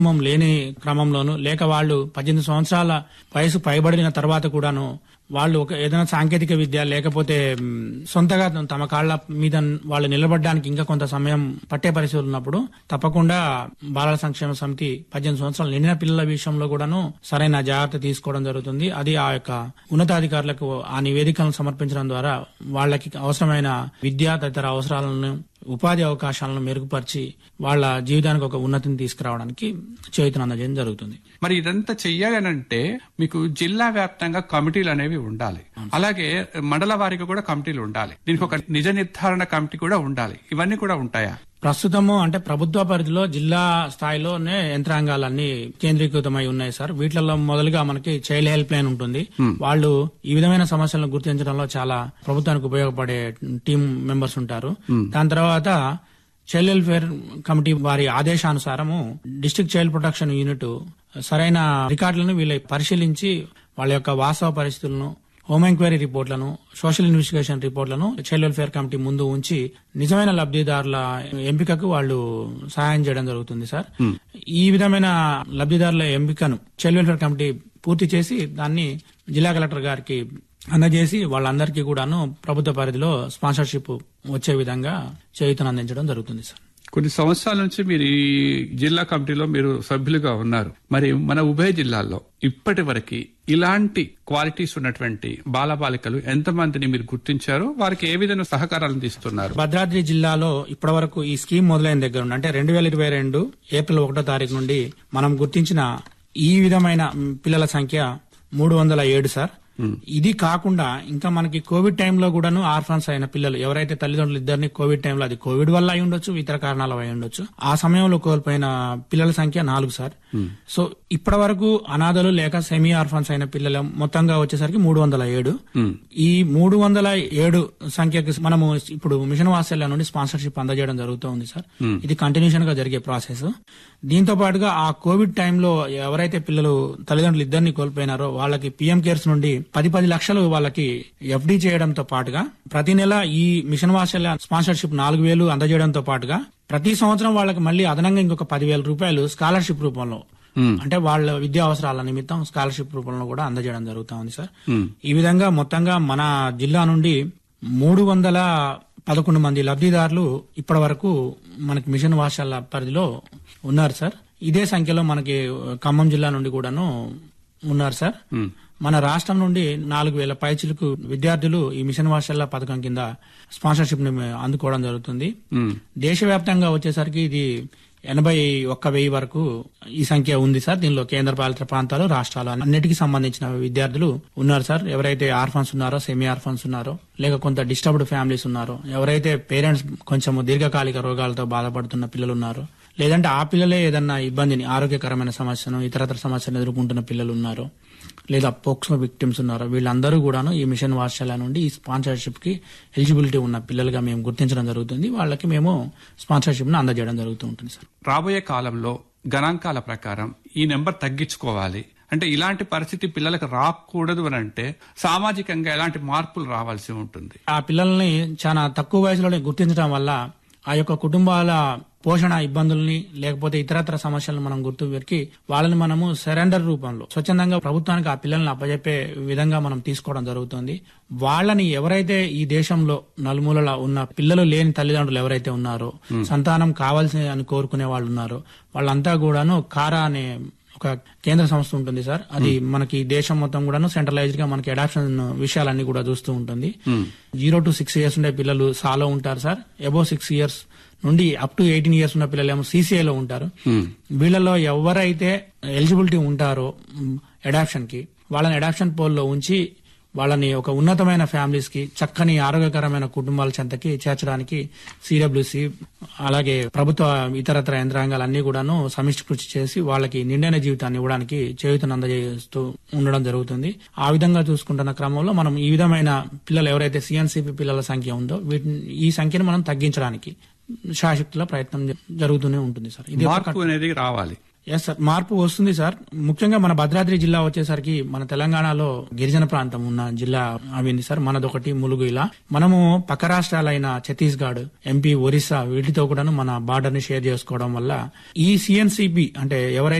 కుటుంబం లేని క్రమంలోను లేక వాళ్ళు పద్దెనిమిది సంవత్సరాల వయసు పైబడిన తర్వాత కూడాను వాళ్ళు ఒక ఏదైనా సాంకేతిక విద్య లేకపోతే మ్, సొంతగా తమ కాళ్ల మీద వాళ్ళు నిలబడడానికి ఇంకా కొంత సమయం పట్టే పరిస్థితులు ఉన్నప్పుడు తప్పకుండా బాలల సంక్షేమ సమితి పద్దెనిమిది సంవత్సరాలు నిండిన పిల్లల విషయంలో కూడాను సరైన జాగ్రత్త తీసుకోవడం జరుగుతుంది అది ఆ యొక్క ఉన్నతాధికారులకు ఆ నివేదికలను సమర్పించడం ద్వారా వాళ్ళకి అవసరమైన విద్య తదితర అవసరాలను ఉపాధి అవకాశాలను మెరుగుపరిచి వాళ్ళ జీవితానికి ఒక ఉన్నతిని తీసుకురావడానికి చేయుతను అందజేయడం జరుగుతుంది మరి ఇదంతా చెయ్యాలనంటే మీకు జిల్లా వ్యాప్తంగా కమిటీలు అనేవి ఉండాలి అలాగే మండల వారికి కూడా కమిటీలు ఉండాలి దీనికి ఒక నిజ నిర్ధారణ కమిటీ కూడా ఉండాలి ఇవన్నీ కూడా ఉంటాయా ప్రస్తుతము అంటే ప్రభుత్వ పరిధిలో జిల్లా స్థాయిలోనే యంత్రాంగాలన్నీ కేంద్రీకృతమై ఉన్నాయి సార్ వీటిలో మొదలుగా మనకి చైల్డ్ హెల్ప్ లైన్ ఉంటుంది వాళ్ళు ఈ విధమైన సమస్యలను గుర్తించడంలో చాలా ప్రభుత్వానికి ఉపయోగపడే టీం మెంబర్స్ ఉంటారు దాని తర్వాత చైల్డ్ వెల్ఫేర్ కమిటీ వారి ఆదేశానుసారము డిస్ట్రిక్ట్ చైల్డ్ ప్రొటెక్షన్ యూనిట్ సరైన రికార్డులను వీళ్ళ పరిశీలించి వాళ్ళ యొక్క వాస్తవ పరిస్థితులను హోమ్ ఎంక్వైరీ రిపోర్ట్లను సోషల్ ఇన్వెస్టిగేషన్ రిపోర్ట్లను చైల్డ్ వెల్ఫేర్ కమిటీ ముందు ఉంచి నిజమైన లబ్ధిదారుల ఎంపికకు వాళ్ళు సహాయం చేయడం జరుగుతుంది సార్ ఈ విధమైన లబ్ధిదారుల ఎంపికను చైల్డ్ వెల్ఫేర్ కమిటీ పూర్తి చేసి దాన్ని జిల్లా కలెక్టర్ గారికి అందజేసి వాళ్ళందరికీ కూడాను ప్రభుత్వ పరిధిలో స్పాన్సర్షిప్ వచ్చే విధంగా చేయుతను అందించడం జరుగుతుంది సార్ కొన్ని సంవత్సరాల నుంచి మీరు ఈ జిల్లా కమిటీలో మీరు సభ్యులుగా ఉన్నారు మరి మన ఉభయ జిల్లాల్లో ఇప్పటి వరకు ఇలాంటి క్వాలిటీస్ ఉన్నటువంటి బాలబాలికలు ఎంతమందిని మీరు గుర్తించారో వారికి ఏ విధంగా సహకారాలను తీస్తున్నారు భద్రాద్రి జిల్లాలో ఇప్పటి వరకు ఈ స్కీమ్ మొదలైన దగ్గర నుండి అంటే రెండు వేల ఇరవై రెండు ఏప్రిల్ ఒకటో తారీఖు నుండి మనం గుర్తించిన ఈ విధమైన మ్, పిల్లల సంఖ్య మూడు వందల ఏడు సార్ ఇది కాకుండా ఇంకా మనకి కోవిడ్ టైంలో కూడాను ఆర్ఫాన్స్ అయిన పిల్లలు ఎవరైతే తల్లిదండ్రులు ఇద్దరిని కోవిడ్ టైంలో అది కోవిడ్ వల్ల అయి ఉండొచ్చు ఇతర కారణాల అయి ఉండొచ్చు ఆ సమయంలో కోల్పోయిన పిల్లల సంఖ్య నాలుగు సార్ సో ఇప్పటి వరకు అనాథలు లేక సెమీ ఆర్ఫాన్స్ అయిన పిల్లల మొత్తంగా వచ్చేసరికి మూడు వందల ఏడు ఈ మూడు వందల ఏడు సంఖ్యకి మనము ఇప్పుడు మిషన్ వాత్సల్య నుండి స్పాన్సర్షిప్ అందజేయడం జరుగుతూ ఉంది సార్ ఇది కంటిన్యూషన్ గా జరిగే ప్రాసెస్ దీంతో పాటుగా ఆ కోవిడ్ టైంలో ఎవరైతే పిల్లలు తల్లిదండ్రులు ఇద్దరిని కోల్పోయినారో వాళ్ళకి పిఎం కేర్స్ నుండి పది పది లక్షలు వాళ్ళకి ఎఫ్డి చేయడంతో పాటుగా ప్రతి నెల ఈ మిషన్ వాత్సల్య స్పాన్సర్షిప్ నాలుగు వేలు అందజేయడంతో పాటుగా ప్రతి సంవత్సరం వాళ్ళకి మళ్ళీ అదనంగా ఇంకొక పదివేల రూపాయలు స్కాలర్షిప్ రూపంలో అంటే వాళ్ళ విద్యా అవసరాల నిమిత్తం స్కాలర్షిప్ రూపంలో కూడా అందజేయడం జరుగుతా ఉంది సార్ ఈ విధంగా మొత్తంగా మన జిల్లా నుండి మూడు వందల పదకొండు మంది లబ్ధిదారులు ఇప్పటి వరకు మనకి మిషన్ వాషాల పరిధిలో ఉన్నారు సార్ ఇదే సంఖ్యలో మనకి ఖమ్మం జిల్లా నుండి కూడాను ఉన్నారు సార్ మన రాష్ట్రం నుండి నాలుగు వేల పైచిలకు విద్యార్థులు ఈ మిషన్ వాషల్ల పథకం కింద స్పాన్సర్షిప్ ని అందుకోవడం జరుగుతుంది దేశవ్యాప్తంగా వచ్చేసరికి ఇది ఎనభై ఒక్క వెయ్యి వరకు ఈ సంఖ్య ఉంది సార్ దీనిలో కేంద్ర పాలిత ప్రాంతాలు రాష్ట్రాలు అన్నిటికీ సంబంధించిన విద్యార్థులు ఉన్నారు సార్ ఎవరైతే ఆర్ఫన్స్ ఉన్నారో సెమీ ఆర్ఫన్స్ ఉన్నారో లేక కొంత డిస్టర్బ్డ్ ఫ్యామిలీస్ ఉన్నారో ఎవరైతే పేరెంట్స్ కొంచెం దీర్ఘకాలిక రోగాలతో బాధపడుతున్న పిల్లలు ఉన్నారో లేదంటే ఆ పిల్లలే ఏదన్నా ఇబ్బందిని ఆరోగ్యకరమైన సమస్యను ఇతరతర సమస్యను ఎదుర్కొంటున్న పిల్లలు ఉన్నారు లేదా పోక్సో విక్టిమ్స్ ఉన్నారో వీళ్ళందరూ కూడాను ఈ మిషన్ వాత్సల్య నుండి ఈ స్పాన్సర్షిప్ కి ఎలిజిబిలిటీ ఉన్న పిల్లలుగా మేము గుర్తించడం జరుగుతుంది వాళ్ళకి మేము స్పాన్సర్షిప్ ను అందజేయడం జరుగుతూ ఉంటుంది సార్ రాబోయే కాలంలో గణాంకాల ప్రకారం ఈ నెంబర్ తగ్గించుకోవాలి అంటే ఇలాంటి పరిస్థితి పిల్లలకు రాకూడదు అని అంటే సామాజికంగా ఎలాంటి మార్పులు రావాల్సి ఉంటుంది ఆ పిల్లల్ని చాలా తక్కువ వయసులోనే గుర్తించడం వల్ల ఆ యొక్క కుటుంబాల పోషణ ఇబ్బందుల్ని లేకపోతే ఇతరత్ర సమస్యలను మనం గుర్తు పెరికి వాళ్ళని మనము సరెండర్ రూపంలో స్వచ్ఛందంగా ప్రభుత్వానికి ఆ పిల్లల్ని అప్పజెప్పే విధంగా మనం తీసుకోవడం జరుగుతుంది వాళ్ళని ఎవరైతే ఈ దేశంలో నలుమూలల ఉన్న పిల్లలు లేని తల్లిదండ్రులు ఎవరైతే ఉన్నారో సంతానం కావాల్సి అని కోరుకునే వాళ్ళు ఉన్నారో వాళ్ళంతా కూడాను కారా అనే ఒక కేంద్ర సంస్థ ఉంటుంది సార్ అది మనకి దేశం మొత్తం కూడాను సెంట్రలైజ్డ్ గా మనకి అడాప్షన్ విషయాలన్నీ కూడా చూస్తూ ఉంటుంది జీరో టు సిక్స్ ఇయర్స్ ఉండే పిల్లలు సాలో ఉంటారు సార్ అబౌవ్ సిక్స్ ఇయర్స్ నుండి అప్ టు ఎయిటీన్ ఇయర్స్ ఉన్న పిల్లలు ఏమో CCA లో ఉంటారు వీళ్ళలో ఎవరైతే ఎలిజిబిలిటీ ఉంటారో అడాప్షన్ కి వాళ్ళని అడాప్షన్ పోల్లో ఉంచి వాళ్ళని ఒక ఉన్నతమైన ఫ్యామిలీస్ కి చక్కని ఆరోగ్యకరమైన కుటుంబాల చెంతకి చేర్చడానికి సిడబ్ల్యూసి అలాగే ప్రభుత్వ ఇతరత్ర యంత్రాంగాలు అన్ని కూడాను సమిష్టి కృషి చేసి వాళ్ళకి నిండైన జీవితాన్ని ఇవ్వడానికి చేయుతను అందజేస్తూ ఉండడం జరుగుతుంది ఆ విధంగా చూసుకుంటున్న క్రమంలో మనం ఈ విధమైన పిల్లలు ఎవరైతే సిఎన్సిపి పిల్లల సంఖ్య ఉందో వీటిని ఈ సంఖ్యను మనం తగ్గించడానికి శాశక్తిలో ప్రయత్నం జ- జరుగుతూనే ఉంటుంది సార్ ఇది ఒక మార్పు అనేది రావాలి ఎస్ సార్ మార్పు వస్తుంది సార్ ముఖ్యంగా మన భద్రాద్రి జిల్లా వచ్చేసరికి మన తెలంగాణలో గిరిజన ప్రాంతం ఉన్న జిల్లా అవింది సార్ మనదొకటి ములుగు ఇలా మనము పక్క రాష్ట్రాలైన ఛత్తీస్గఢ్ ఎంపీ ఒరిస్సా వీటితో కూడాను మన బార్డర్ ని షేర్ చేసుకోవడం వల్ల ఈ సిఎన్సిబి అంటే ఎవరైతే